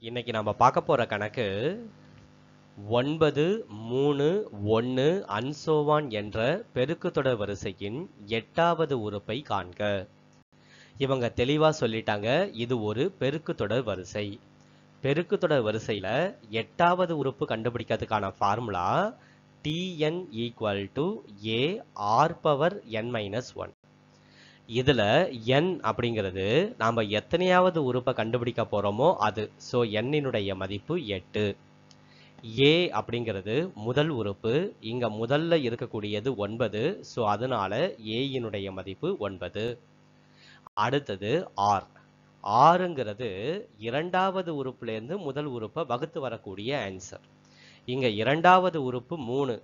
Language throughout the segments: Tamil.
இன்னைக்கு நம்ம பார்க்க போற கணக்கு ஒன்பது மூணு ஒன்று அன்சோவான் என்ற பெருக்குத்தொடர் வரிசையின் எட்டாவது உறுப்பை காண்க இவங்க தெளிவா சொல்லிட்டாங்க இது ஒரு பெருக்குத்தொடர் வரிசை பெருக்குத்தொடர் வரிசையில எட்டாவது உறுப்பு கண்டுபிடிக்கிறதுக்கான formula TN equal to A R power N minus one இதுல n அப்படிங்கிறது நாம எத்தனையாவது உறுப்பை கண்டுபிடிக்க போறோமோ அது ஸோ எண்ணினுடைய மதிப்பு எட்டு a அப்படிங்கிறது முதல் உறுப்பு இங்க முதல்ல இருக்கக்கூடியது ஒன்பது ஸோ அதனால ஏயினுடைய மதிப்பு ஒன்பது அடுத்தது ஆர் ஆறுங்கிறது இரண்டாவது உறுப்புல இருந்து முதல் உறுப்பை வகுத்து வரக்கூடிய ஆன்சர் இங்க இரண்டாவது உறுப்பு மூணு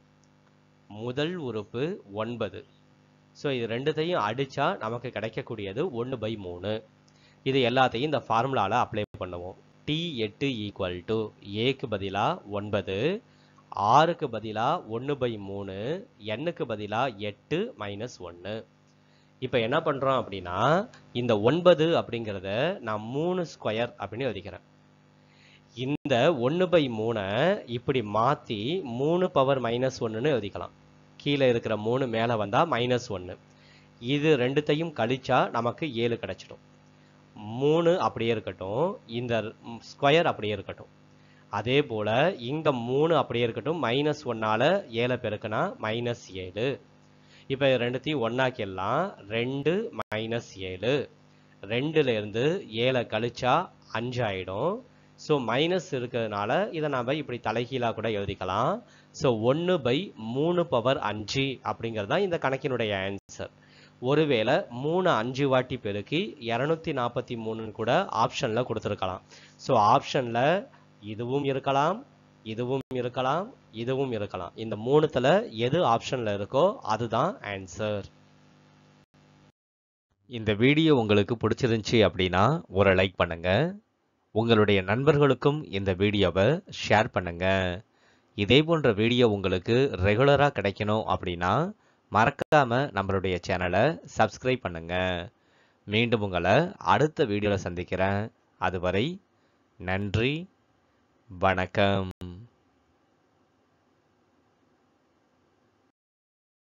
முதல் உறுப்பு ஒன்பது ஸோ இது ரெண்டுத்தையும் அடிச்சா நமக்கு கிடைக்கக்கூடியது ஒன்று பை மூணு இது எல்லாத்தையும் இந்த ஃபார்முலாவில் அப்ளை பண்ணுவோம் டி எட்டு ஈக்குவல் டு ஏக்கு பதிலாக ஒன்பது ஆறுக்கு பதிலாக ஒன்று பை மூணு எண்ணுக்கு பதிலாக எட்டு மைனஸ் ஒன்று இப்போ என்ன பண்ணுறோம் அப்படின்னா இந்த ஒன்பது அப்படிங்கிறத நான் மூணு ஸ்கொயர் அப்படின்னு எழுதிக்கிறேன் இந்த ஒன்று பை மூணை இப்படி மாற்றி மூணு பவர் மைனஸ் ஒன்றுன்னு எழுதிக்கலாம் கீழே இருக்கிற மூணு மேலே வந்தால் மைனஸ் ஒன்று இது ரெண்டுத்தையும் கழிச்சா நமக்கு ஏழு கிடைச்சிடும் மூணு அப்படியே இருக்கட்டும் இந்த ஸ்கொயர் அப்படியே இருக்கட்டும் அதே போல் இங்கே மூணு அப்படியே இருக்கட்டும் மைனஸ் ஒன்னால் ஏழை பெருக்குனா மைனஸ் ஏழு இப்போ ரெண்டுத்தையும் ஒன்றாக்கிடலாம் ரெண்டு மைனஸ் ஏழு ரெண்டுலேருந்து ஏழை கழிச்சா அஞ்சு ஆயிடும் ஸோ மைனஸ் இருக்கிறதுனால இதை நம்ம இப்படி தலைகீழாக கூட எழுதிக்கலாம் ஸோ ஒன்று பை மூணு பவர் அஞ்சு அப்படிங்கிறது தான் இந்த கணக்கினுடைய ஆன்சர் ஒருவேளை மூணு அஞ்சு வாட்டி பெருக்கி இரநூத்தி நாற்பத்தி மூணுன்னு கூட ஆப்ஷனில் கொடுத்துருக்கலாம் ஸோ ஆப்ஷனில் இதுவும் இருக்கலாம் இதுவும் இருக்கலாம் இதுவும் இருக்கலாம் இந்த மூணுத்துல எது ஆப்ஷனில் இருக்கோ அதுதான் ஆன்சர் இந்த வீடியோ உங்களுக்கு பிடிச்சிருந்துச்சி அப்படின்னா ஒரு லைக் பண்ணுங்க உங்களுடைய நண்பர்களுக்கும் இந்த வீடியோவை ஷேர் பண்ணுங்க இதே போன்ற வீடியோ உங்களுக்கு ரெகுலராக கிடைக்கணும் அப்படின்னா மறக்காம நம்மளுடைய சேனலை சப்ஸ்கிரைப் பண்ணுங்க மீண்டும் உங்களை அடுத்த வீடியோவில் சந்திக்கிறேன் அதுவரை நன்றி வணக்கம்